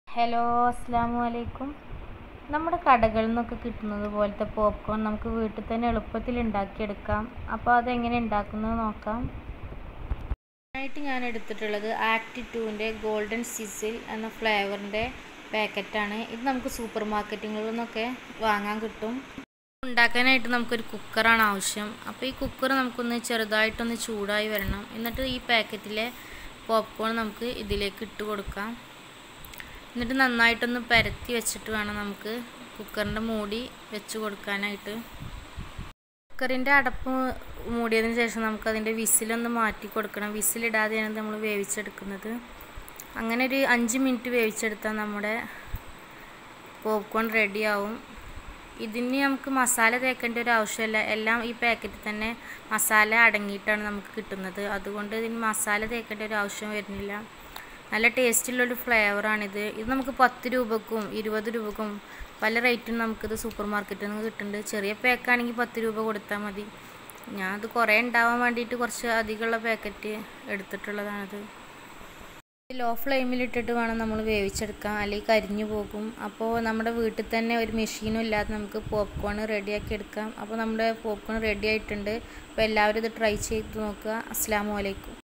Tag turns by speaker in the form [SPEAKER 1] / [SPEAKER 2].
[SPEAKER 1] hello അസ്സാം വലൈക്കും നമ്മുടെ കടകളിൽ നിന്നൊക്കെ കിട്ടുന്നത് പോലത്തെ പോപ്കോൺ നമുക്ക് വീട്ടിൽ തന്നെ എളുപ്പത്തിൽ ഉണ്ടാക്കിയെടുക്കാം അപ്പോൾ അതെങ്ങനെ ഉണ്ടാക്കുന്നത് നോക്കാം ആയിട്ട് ഞാൻ എടുത്തിട്ടുള്ളത് ആക്ട് ടുവിൻ്റെ ഗോൾഡൻ സിസിൽ എന്ന ഫ്ലേവറിൻ്റെ പാക്കറ്റാണ് ഇത് നമുക്ക് സൂപ്പർ മാർക്കറ്റുകളിൽ നിന്നൊക്കെ വാങ്ങാൻ കിട്ടും ഉണ്ടാക്കാനായിട്ട് നമുക്കൊരു കുക്കറാണ് ആവശ്യം അപ്പോൾ ഈ കുക്കർ നമുക്കൊന്ന് ചെറുതായിട്ടൊന്ന് ചൂടായി വരണം എന്നിട്ട് ഈ പാക്കറ്റിലെ പോപ്കോൺ നമുക്ക് ഇതിലേക്ക് ഇട്ട് കൊടുക്കാം എന്നിട്ട് നന്നായിട്ടൊന്ന് പരത്തി വെച്ചിട്ട് വേണം നമുക്ക് കുക്കറിൻ്റെ മൂടി വെച്ച് കൊടുക്കാനായിട്ട് കുക്കറിൻ്റെ അടപ്പ് മൂടിയതിന് ശേഷം നമുക്കതിൻ്റെ വിസിലൊന്ന് മാറ്റി കൊടുക്കണം വിസിലിടാതെയാണ് നമ്മൾ വേവിച്ചെടുക്കുന്നത് അങ്ങനെ ഒരു അഞ്ച് മിനിറ്റ് വേവിച്ചെടുത്താൽ നമ്മുടെ പോപ്കോൺ റെഡിയാവും ഇതിന് നമുക്ക് മസാല തേക്കേണ്ട ഒരു ആവശ്യമില്ല എല്ലാം ഈ പാക്കറ്റിൽ തന്നെ മസാല അടങ്ങിയിട്ടാണ് നമുക്ക് കിട്ടുന്നത് അതുകൊണ്ട് ഇതിന് മസാല തേക്കേണ്ട ഒരു ആവശ്യം വരുന്നില്ല നല്ല ടേസ്റ്റുള്ളൊരു ഫ്ലേവറാണിത് ഇത് നമുക്ക് പത്ത് രൂപക്കും ഇരുപത് രൂപക്കും പല റേറ്റും നമുക്കിത് സൂപ്പർ മാർക്കറ്റിൽ നിന്ന് കിട്ടുന്നുണ്ട് ചെറിയ പാക്കാണെങ്കിൽ പത്ത് രൂപ കൊടുത്താൽ മതി ഞാൻ അത് കുറേ ഉണ്ടാവാൻ വേണ്ടിയിട്ട് കുറച്ച് അധികമുള്ള പാക്കറ്റ് എടുത്തിട്ടുള്ളതാണിത് ലോ ഫ്ലെയിമിലിട്ടിട്ട് വേണം നമ്മൾ വേവിച്ചെടുക്കാൻ അല്ലെങ്കിൽ കരിഞ്ഞു പോകും അപ്പോൾ നമ്മുടെ വീട്ടിൽ തന്നെ ഒരു മെഷീനും ഇല്ലാതെ നമുക്ക് പോപ്കോൺ റെഡിയാക്കി എടുക്കാം അപ്പോൾ നമ്മുടെ പോപ്കോൺ റെഡി ആയിട്ടുണ്ട് അപ്പോൾ എല്ലാവരും ഇത് ട്രൈ ചെയ്ത് നോക്കുക അസ്സാം വലൈക്കും